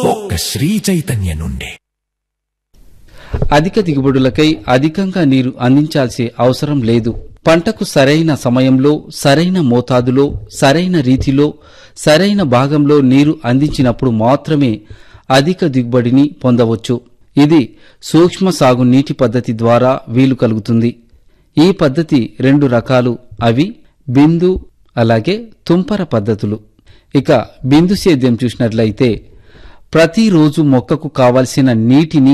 ఒక్క శ్రీ చైతన్య నుండే అధిక దిగుబడులకై అధికంగా నీరు అందించాల్సిన అవసరం లేదు పంటకు సరైన సమయంలో సరైన మోతాదులో సరైన రీతిలో సరైన భాగంలో నీరు అందించినప్పుడు మాత్రమే అధిక దిగుబడిని పొందవచ్చు ఇది సూక్ష్మ సాగు నీటి పద్ధతి ద్వారా వీలు కలుగుతుంది ఈ పద్ధతి రెండు రకాలు అవి బిందు అలాగే తుంపర పద్ధతులు ఇక బిందు సేద్యం చూసినట్లయితే ప్రతిరోజు మొక్కకు కావలసిన నీటిని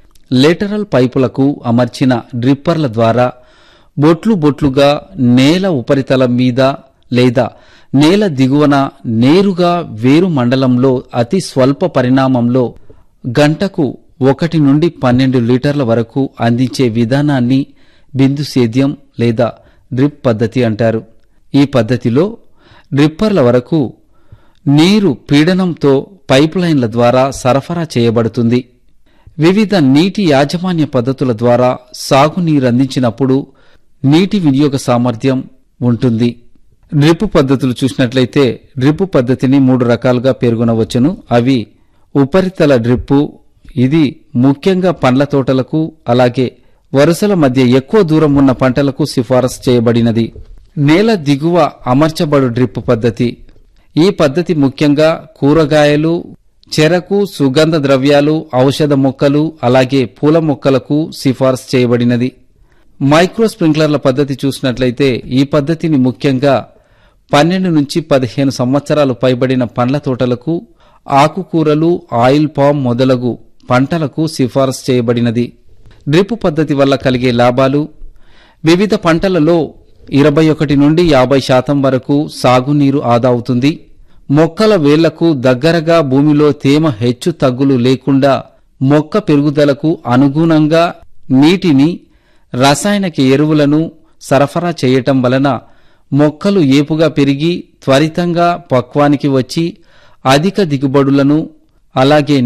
లేటరల్ పైపులకు అమర్చిన డ్రిప్పర్ల ద్వారా బొట్లు బొట్లుగా నేల ఉపరితలం మీద లేదా నేల దిగువన నేరుగా వేరు మండలంలో అతి స్వల్ప పరిణామంలో గంటకు ఒకటి నుండి పన్నెండు లీటర్ల వరకు అందించే విధానాన్ని బిందు సేద్యం లేదా డ్రిప్ పద్ధతి అంటారు ఈ పద్ధతిలో డ్రిప్పర్ల వరకు నీరు పీడనంతో పైప్ లైన్ల ద్వారా సరఫరా చేయబడుతుంది వివిధ నీటి యాజమాన్య పద్ధతుల ద్వారా సాగునీరు అందించినప్పుడు నీటి వినియోగ సామర్థ్యం ఉంటుంది డ్రిప్ పద్ధతులు చూసినట్లయితే డ్రిప్ పద్ధతిని మూడు రకాలుగా పేర్కొనవచ్చును అవి ఉపరితల డ్రిప్పు ఇది ముఖ్యంగా పండ్ల తోటలకు అలాగే వరుసల మధ్య ఎక్కువ దూరం ఉన్న పంటలకు సిఫారసు చేయబడినది నేల దిగువ అమర్చబడు డ్రిప్ పద్ధతి ఈ పద్ధతి ముఖ్యంగా కూరగాయలు చెరకు సుగంధ ద్రవ్యాలు ఔషధ మొక్కలు అలాగే పూల మొక్కలకు సిఫారసు చేయబడినది మైక్రో స్ప్రింక్లర్ల పద్ధతి చూసినట్లయితే ఈ పద్ధతిని ముఖ్యంగా పన్నెండు నుంచి పదిహేను సంవత్సరాలు పైబడిన పండ్ల తోటలకు ఆకుకూరలు ఆయిల్ పామ్ మొదలగు పంటలకు సిఫారసు చేయబడినది డ్రిప్ పద్ధతి వల్ల కలిగే లాభాలు వివిధ పంటలలో ఇరవై ఒకటి నుండి యాభై శాతం వరకు సాగునీరు ఆదా అవుతుంది మొక్కల వేళ్లకు దగ్గరగా భూమిలో తేమ హెచ్చు తగ్గులు లేకుండా మొక్క పెరుగుదలకు అనుగుణంగా నీటిని రసాయనిక ఎరువులను సరఫరా చేయటం వలన మొక్కలు ఏపుగా పెరిగి త్వరితంగా పక్వానికి వచ్చి అధిక దిగుబడులను అలాగే